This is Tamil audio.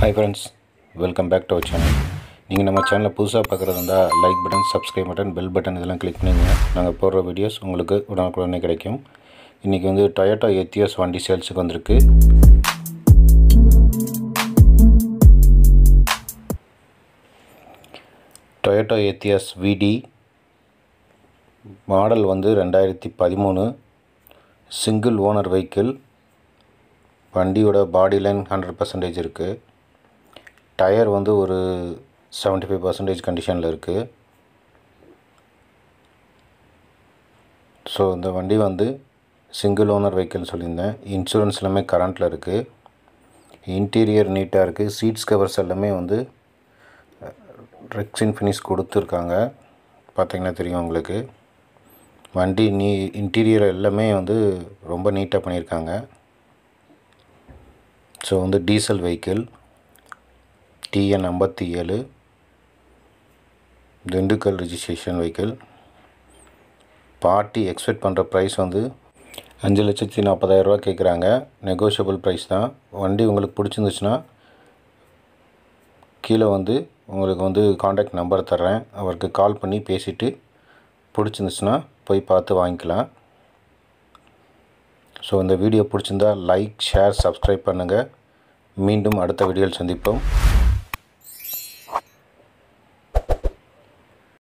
hi friends welcome back to our channel நீங்கள் நம்ம சேனலை புதுசாக பார்க்குறது இருந்தால் like button subscribe button bell button இதெல்லாம் கிளிக் பண்ணிங்க நாங்கள் போடுற வீடியோஸ் உங்களுக்கு உடனுக்குடனே கிடைக்கும் இன்றைக்கி வந்து டொயோட்டா எத்தியோஸ் வண்டி சேல்ஸுக்கு வந்திருக்கு டொயோட்டா எத்தியாஸ் விடி மாடல் வந்து ரெண்டாயிரத்தி பதிமூணு சிங்கிள் ஓனர் வெஹிக்கிள் வண்டியோட பாடி லைன் ஹண்ட்ரட் பர்சன்டேஜ் இருக்குது டயர் வந்து ஒரு செவன்ட்டி ஃபைவ் பர்சன்டேஜ் கண்டிஷனில் இருக்குது ஸோ இந்த வண்டி வந்து சிங்கிள் ஓனர் வெஹிக்கிள் சொல்லியிருந்தேன் இன்சூரன்ஸ் எல்லாமே கரண்ட்டில் இருக்குது இன்டீரியர் நீட்டாக இருக்குது சீட்ஸ் கவர்ஸ் எல்லாமே வந்து ரெக்ஸின் ஃபினிஷ் கொடுத்துருக்காங்க பார்த்தீங்கன்னா தெரியும் உங்களுக்கு வண்டி நீ இன்டீரியர் எல்லாமே வந்து ரொம்ப நீட்டாக பண்ணியிருக்காங்க ஸோ வந்து டீசல் வெஹிக்கிள் டிஎன் ஐம்பத்தி ஏழு Dindigul registration vehicle party expect பண்ணுற ப்ரைஸ் வந்து அஞ்சு லட்சத்தி நாற்பதாயிரரூவா கேட்குறாங்க நெகோஷியபிள் ப்ரைஸ் தான் வண்டி உங்களுக்கு பிடிச்சிருந்துச்சுன்னா கீழே வந்து உங்களுக்கு வந்து காண்டாக்ட் நம்பர் தர்றேன் அவருக்கு கால் பண்ணி பேசிவிட்டு பிடிச்சிருந்துச்சுன்னா போய் பார்த்து வாங்கிக்கலாம் ஸோ இந்த வீடியோ பிடிச்சிருந்தா லைக் ஷேர் சப்ஸ்கிரைப் பண்ணுங்கள் மீண்டும் அடுத்த வீடியோவில் சந்திப்போம்